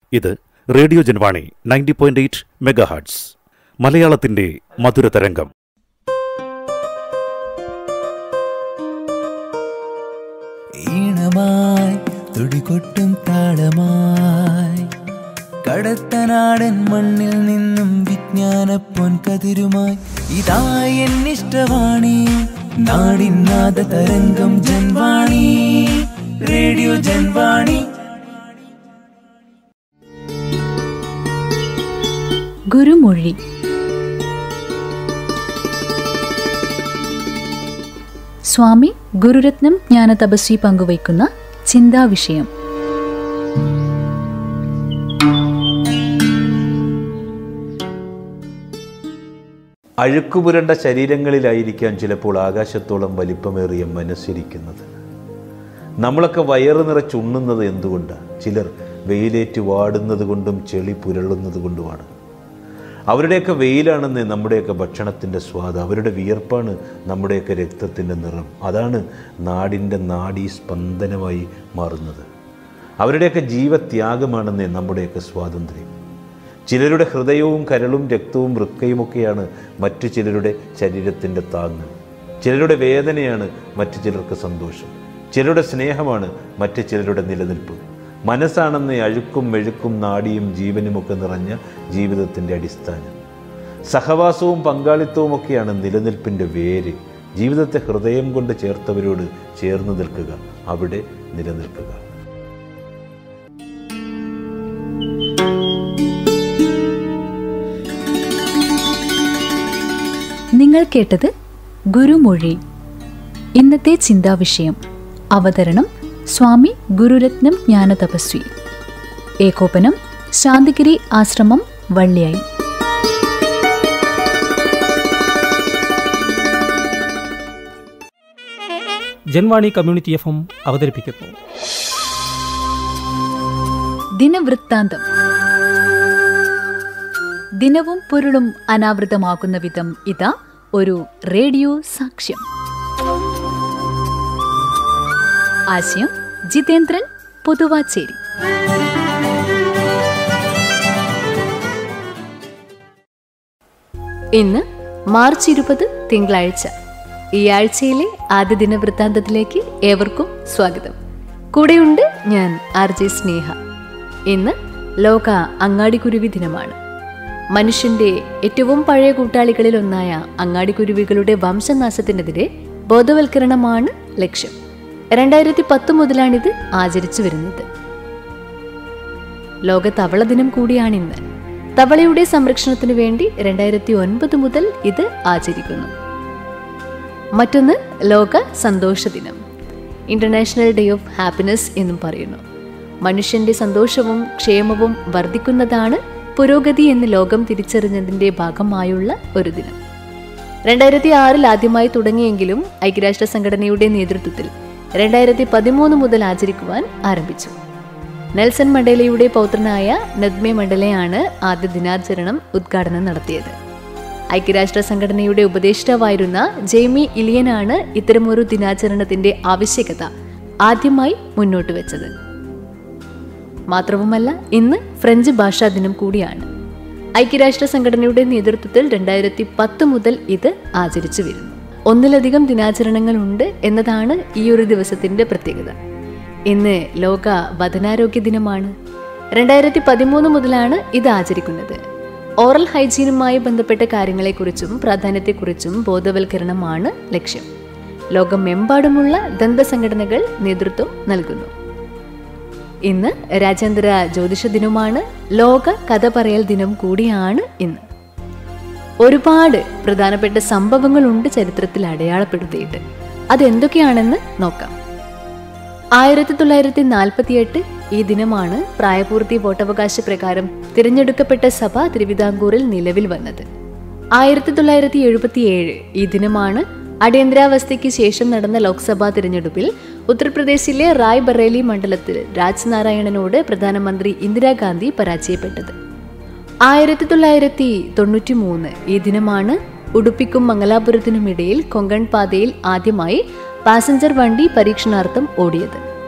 ഇത് radio Janvani ninety point eight megahertz മലയാളത്തിന്റെ മധുരതരംഗം ഈണമായി തുടികൊട്ടും താളമായി കടത്തനാടൻ മണ്ണിൽ നിന്നും വിജ്ഞാന പൊൻകതിരുമായി ഇതായി എന്നിഷ്ടവാണി നാടിനാദ തരംഗം ജൻവാണി റേഡിയോ ജൻവാണി ഗുരുമൊഴി സ്വാമി ഗുരുരത്നം ജ്ഞാനതപസ്വി പങ്കുവയ്ക്കുന്ന ചിന്താവിഷയം അഴുക്കുപുരണ്ട ശരീരങ്ങളിലായിരിക്കാം ചിലപ്പോൾ ആകാശത്തോളം വലിപ്പമേറിയ മനസ്സിരിക്കുന്നത് നമ്മളൊക്കെ വയറ് നിറച്ചുണ്ണുന്നത് എന്തുകൊണ്ടാണ് ചിലർ വെയിലേറ്റ് വാടുന്നത് കൊണ്ടും ചെളി പുരളുന്നത് കൊണ്ടുമാണ് അവരുടെയൊക്കെ വെയിലാണെന്ന് നമ്മുടെയൊക്കെ ഭക്ഷണത്തിൻ്റെ സ്വാദ് അവരുടെ വിയർപ്പാണ് നമ്മുടെയൊക്കെ രക്തത്തിൻ്റെ നിറം അതാണ് നാടിൻ്റെ നാഡീ സ്പന്ദനമായി മാറുന്നത് അവരുടെയൊക്കെ ജീവത്യാഗമാണെന്ന് നമ്മുടെയൊക്കെ സ്വാതന്ത്ര്യം ചിലരുടെ ഹൃദയവും കരളും രക്തവും വൃക്കയുമൊക്കെയാണ് മറ്റു ചിലരുടെ ശരീരത്തിൻ്റെ താങ്ങ് ചിലരുടെ വേദനയാണ് മറ്റു ചിലർക്ക് സന്തോഷം ചിലരുടെ സ്നേഹമാണ് മറ്റു ചിലരുടെ നിലനിൽപ്പ് മനസ്സാണെന്ന് അഴുക്കും മെഴുക്കും നാടിയും ജീവനുമൊക്കെ നിറഞ്ഞ ജീവിതത്തിൻ്റെ അടിസ്ഥാനം സഹവാസവും പങ്കാളിത്തവും ഒക്കെയാണ് നിലനിൽപ്പിൻ്റെ വേര് ജീവിതത്തെ ഹൃദയം കൊണ്ട് ചേർത്തവരോട് ചേർന്ന് നിൽക്കുക അവിടെ നിലനിൽക്കുക നിങ്ങൾ കേട്ടത് ഗുരുമൊഴി ഇന്നത്തെ ചിന്താവിഷയം അവതരണം സ്വാമി ഗുരുരത്നം ജ്ഞാനതപസ്വി ഏകോപനം ശാന്തിഗിരി ആശ്രമം വള്ളിയായി ജൻവാണി കമ്മ്യൂണിറ്റി എഫ് എം അവതരിപ്പിക്കുന്നു ദിനവൃത്താന്തം ദിനവും പൊരുളും അനാവൃതമാകുന്ന വിധം ഇതാ ഒരു റേഡിയോ സാക്ഷ്യം ആശയം ജിതേന്ദ്രൻ പൊതുവാച്ചേരി ഇന്ന് മാർച്ച് ഇരുപത് തിങ്കളാഴ്ച ഈ ആഴ്ചയിലെ ആദ്യ ദിനവൃത്താന്തത്തിലേക്ക് ഏവർക്കും സ്വാഗതം കൂടെയുണ്ട് ഞാൻ ആർ ജെ സ്നേഹ ഇന്ന് ലോക അങ്ങാടിക്കുരുവി ദിനമാണ് മനുഷ്യന്റെ ഏറ്റവും പഴയ കൂട്ടാളികളിൽ ഒന്നായ അങ്ങാടിക്കുരുവികളുടെ വംശനാശത്തിനെതിരെ ബോധവൽക്കരണമാണ് ലക്ഷ്യം രണ്ടായിരത്തി പത്ത് മുതലാണിത് ആചരിച്ചു വരുന്നത് ലോക തവള ദിനം കൂടിയാണിന്ന് തവളയുടെ സംരക്ഷണത്തിനു വേണ്ടി രണ്ടായിരത്തി ഒൻപത് മുതൽ ഇത് ആചരിക്കുന്നു മറ്റൊന്ന് ലോക സന്തോഷ ദിനം ഇന്റർനാഷണൽ ഡേ ഓഫ് ഹാപ്പിനെസ് എന്നും പറയുന്നു മനുഷ്യന്റെ സന്തോഷവും ക്ഷേമവും വർദ്ധിക്കുന്നതാണ് പുരോഗതി എന്ന് ലോകം തിരിച്ചറിഞ്ഞതിന്റെ ഭാഗമായുള്ള ഒരു ദിനം രണ്ടായിരത്തി ആറിൽ ആദ്യമായി തുടങ്ങിയെങ്കിലും ഐക്യരാഷ്ട്ര സംഘടനയുടെ നേതൃത്വത്തിൽ രണ്ടായിരത്തി പതിമൂന്ന് മുതൽ ആചരിക്കുവാൻ ആരംഭിച്ചു നെൽസൺ മണ്ടേലയുടെ പൗത്രനായ നദ്മെ മണ്ഡലയാണ് ആദ്യ ദിനാചരണം ഉദ്ഘാടനം നടത്തിയത് ഐക്യരാഷ്ട്ര സംഘടനയുടെ ഉപദേഷ്ടാവായിരുന്ന ജെയ്മി ഇലിയനാണ് ഇത്തരമൊരു ദിനാചരണത്തിന്റെ ആവശ്യകത ആദ്യമായി മുന്നോട്ട് വെച്ചത് മാത്രവുമല്ല ഇന്ന് ഫ്രഞ്ച് ഭാഷാ ദിനം കൂടിയാണ് ഐക്യരാഷ്ട്ര സംഘടനയുടെ നേതൃത്വത്തിൽ രണ്ടായിരത്തി പത്ത് മുതൽ ഇത് ആചരിച്ചു വരുന്നു ഒന്നിലധികം ദിനാചരണങ്ങളുണ്ട് എന്നതാണ് ഈ ഒരു ദിവസത്തിന്റെ പ്രത്യേകത ഇന്ന് ലോക വതനാരോഗ്യ ദിനമാണ് രണ്ടായിരത്തി പതിമൂന്ന് മുതലാണ് ഇത് ആചരിക്കുന്നത് ഓറൽ ഹൈജീനുമായി ബന്ധപ്പെട്ട കാര്യങ്ങളെക്കുറിച്ചും പ്രാധാന്യത്തെക്കുറിച്ചും ബോധവൽക്കരണമാണ് ലക്ഷ്യം ലോകമെമ്പാടുമുള്ള ദന്ത സംഘടനകൾ നേതൃത്വം നൽകുന്നു ഇന്ന് രാജ്യാന്തര ജ്യോതിഷ ദിനമാണ് ലോക കഥ പറയൽ ദിനം കൂടിയാണ് ഇന്ന് ഒരുപാട് പ്രധാനപ്പെട്ട സംഭവങ്ങളുണ്ട് ചരിത്രത്തിൽ അടയാളപ്പെടുത്തിയിട്ട് അതെന്തൊക്കെയാണെന്ന് നോക്കാം ആയിരത്തി തൊള്ളായിരത്തി നാൽപ്പത്തിയെട്ട് ഈ ദിനമാണ് പ്രായപൂർത്തി വോട്ടവകാശ പ്രകാരം തിരഞ്ഞെടുക്കപ്പെട്ട സഭ തിരുവിതാംകൂറിൽ നിലവിൽ വന്നത് ആയിരത്തി തൊള്ളായിരത്തി എഴുപത്തിയേഴ് ഈ ദിനമാണ് അടിയന്തരാവസ്ഥയ്ക്ക് ശേഷം നടന്ന ലോക്സഭാ തിരഞ്ഞെടുപ്പിൽ ഉത്തർപ്രദേശിലെ റായ് ബറേലി മണ്ഡലത്തിൽ രാജ് നാരായണനോട് പ്രധാനമന്ത്രി ഇന്ദിരാഗാന്ധി പരാജയപ്പെട്ടത് ആയിരത്തി തൊള്ളായിരത്തി തൊണ്ണൂറ്റി മൂന്ന് ഈ ദിനമാണ് ഉടുപ്പിക്കും മംഗലാപുരത്തിനുമിടയിൽ കൊങ്കൺ പാതയിൽ ആദ്യമായി പാസഞ്ചർ വണ്ടി പരീക്ഷണാർത്ഥം ഓടിയത്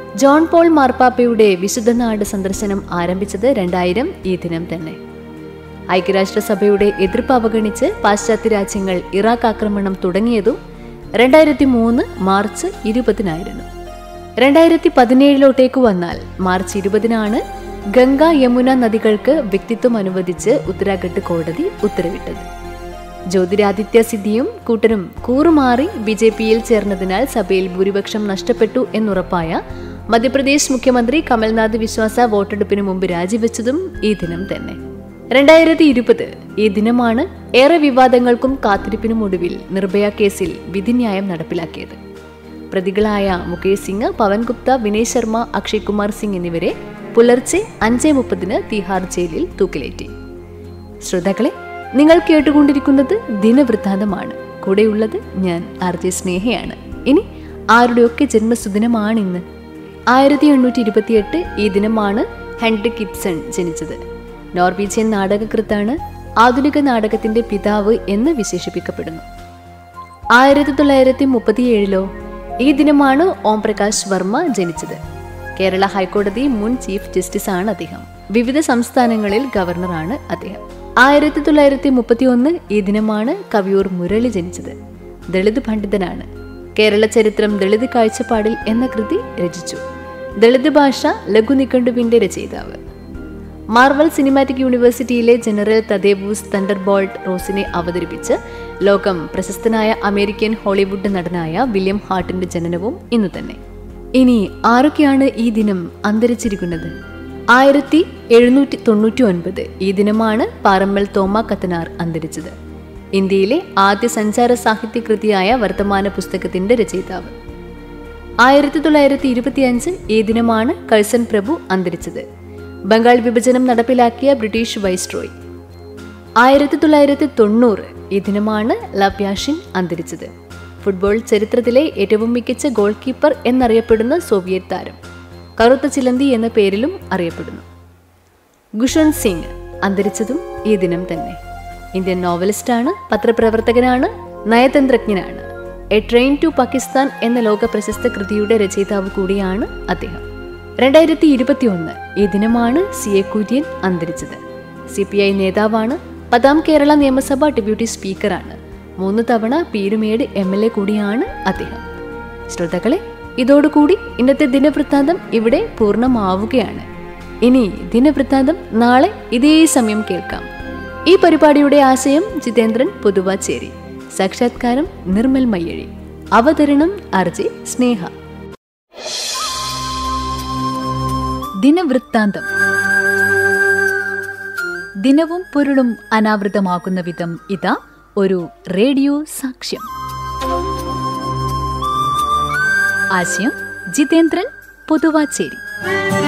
ജോൺ പോൾ മാർപ്പാപ്പയുടെ വിശുദ്ധനാട് സന്ദർശനം ആരംഭിച്ചത് രണ്ടായിരം ഈ ദിനം തന്നെ ഐക്യരാഷ്ട്രസഭയുടെ എതിർപ്പ് അവഗണിച്ച് പാശ്ചാത്യ രാജ്യങ്ങൾ ഇറാഖ് ആക്രമണം തുടങ്ങിയതും രണ്ടായിരത്തി മൂന്ന് മാർച്ച് ഇരുപതിനായിരുന്നു രണ്ടായിരത്തി പതിനേഴിലോട്ടേക്ക് വന്നാൽ മാർച്ച് ഇരുപതിനാണ് ഗംഗ യമുന നദികൾക്ക് വ്യക്തിത്വം അനുവദിച്ച് ഉത്തരാഖണ്ഡ് കോടതി ഉത്തരവിട്ടത് ജ്യോതിരാദിത്യ സിദ്ധിയും കൂട്ടരും കൂറുമാറി ബി ജെ പിയിൽ ചേർന്നതിനാൽ സഭയിൽ ഭൂരിപക്ഷം നഷ്ടപ്പെട്ടു എന്നുറപ്പായ മധ്യപ്രദേശ് മുഖ്യമന്ത്രി കമൽനാഥ് വിശ്വാസ വോട്ടെടുപ്പിന് മുമ്പ് രാജിവെച്ചതും ഈ ദിനം തന്നെ രണ്ടായിരത്തി ഇരുപത് ഈ ദിനമാണ് ഏറെ വിവാദങ്ങൾക്കും കാത്തിരിപ്പിനും ഒടുവിൽ നിർഭയ കേസിൽ വിധിന്യായം നടപ്പിലാക്കിയത് പ്രതികളായ മുകേഷ് സിംഗ് പവൻ ഗുപ്ത വിനയ് ശർമ്മ അക്ഷയ് കുമാർ സിംഗ് എന്നിവരെ പുലർച്ചെ അഞ്ച് മുപ്പതിന് തിഹാർ ജയിലിൽ തൂക്കിലേറ്റി ശ്രോതാക്കളെ നിങ്ങൾ കേട്ടുകൊണ്ടിരിക്കുന്നത് ദിനവൃത്താന്തമാണ് കൂടെയുള്ളത് ഞാൻ ആർ ജെ സ്നേഹയാണ് ഇനി ആരുടെയൊക്കെ ജന്മസുദിനമാണിന്ന് ആയിരത്തി എണ്ണൂറ്റി ഇരുപത്തിയെട്ട് ഈ ദിനമാണ് ഹെൻറി കിബ്സൺ ജനിച്ചത് നോർവീജിയൻ നാടകകൃത്താണ് ആധുനിക നാടകത്തിന്റെ പിതാവ് എന്ന് വിശേഷിപ്പിക്കപ്പെടുന്നു ആയിരത്തി തൊള്ളായിരത്തി മുപ്പത്തിയേഴിലോ ഈ ദിനമാണ് ഓം പ്രകാശ് വർമ്മ ജനിച്ചത് കേരള ഹൈക്കോടതി മുൻ ചീഫ് ജസ്റ്റിസ് ആണ് അദ്ദേഹം വിവിധ സംസ്ഥാനങ്ങളിൽ ഗവർണറാണ് അദ്ദേഹം ആയിരത്തി തൊള്ളായിരത്തി മുപ്പത്തി ഒന്ന് ഈ ദിനമാണ് കവിയൂർ മുരളി ജനിച്ചത് ദളിത് പണ്ഡിതനാണ് കേരള ചരിത്രം ദളിത് കാഴ്ചപ്പാടിൽ എന്ന കൃതി രചിച്ചു ദളിത് ഭാഷ ലഘുനിഘണ്ടുവിന്റെ രചയിതാവ് മാർവൽ സിനിമാറ്റിക് യൂണിവേഴ്സിറ്റിയിലെ ജനറൽ തദേവൂസ് തണ്ടർബോൾട്ട് റോസിനെ അവതരിപ്പിച്ച് ലോകം പ്രശസ്തനായ അമേരിക്കൻ ഹോളിവുഡ് നടനായ വില്യം ഹാർട്ടിന്റെ ജനനവും ഇന്നു തന്നെ ഇനി ആരൊക്കെയാണ് ഈ ദിനം അന്തരിച്ചിരിക്കുന്നത് ആയിരത്തി എഴുന്നൂറ്റി തൊണ്ണൂറ്റി ഒൻപത് ഈ ദിനമാണ് പാറമ്മൽ തോമ കത്തനാർ അന്തരിച്ചത് ഇന്ത്യയിലെ ആദ്യ സഞ്ചാര സാഹിത്യ കൃതിയായ വർത്തമാന പുസ്തകത്തിന്റെ രചയിതാവ് ആയിരത്തി തൊള്ളായിരത്തി ഇരുപത്തിയഞ്ച് ഈ ദിനമാണ് കഴ്സൺ പ്രഭു അന്തരിച്ചത് ബംഗാൾ വിഭജനം നടപ്പിലാക്കിയ ബ്രിട്ടീഷ് വൈസ്രോയ് ആയിരത്തി തൊള്ളായിരത്തി തൊണ്ണൂറ് ഈ ദിനമാണ് ലവ്യാഷിൻ അന്തരിച്ചത് ഫുട്ബോൾ ചരിത്രത്തിലെ ഏറ്റവും മികച്ച ഗോൾ കീപ്പർ എന്നറിയപ്പെടുന്ന സോവിയറ്റ് താരം കറുത്ത ചിലന്തി എന്ന പേരിലും അറിയപ്പെടുന്നു ഗുഷന്ത് സിംഗ് അന്തരിച്ചതും ഈ ദിനം തന്നെ ഇന്ത്യൻ നോവലിസ്റ്റാണ് പത്രപ്രവർത്തകനാണ് നയതന്ത്രജ്ഞനാണ് എ ട്രെയിൻ ടു പാകിസ്ഥാൻ എന്ന ലോക പ്രശസ്ത കൃതിയുടെ രചയിതാവ് കൂടിയാണ് അദ്ദേഹം രണ്ടായിരത്തി ഇരുപത്തി ഒന്ന് ഈ ദിനമാണ് സി എ കുര്യൻ അന്തരിച്ചത് സി പി ഐ നേതാവാണ് പതാം കേരള നിയമസഭ ഡെപ്യൂട്ടി സ്പീക്കറാണ് മൂന്ന് തവണ പീരുമേട് എം എൽ എ കൂടിയാണ് അദ്ദേഹം ശ്രോതാക്കളെ ഇതോടുകൂടി ഇന്നത്തെ ദിനവൃത്താന്തം ഇവിടെ പൂർണ്ണമാവുകയാണ് ഇനി ദിനവൃത്താന്തം നാളെ ഇതേ സമയം കേൾക്കാം ഈ പരിപാടിയുടെ ആശയം ജിതേന്ദ്രൻ പൊതുവാച്ചേരി സാക്ഷാത്കാരം നിർമ്മൽ മയ്യഴി അവതരണം അർജി സ്നേഹ ദിനവൃത്താന്തം ദിനവും പൊരുളും അനാവൃതമാകുന്ന വിധം ഇതാ ഒരു റേഡിയോ സാക്ഷ്യം ആശയം ജിതേന്ദ്രൻ പൊതുവാച്ചേരി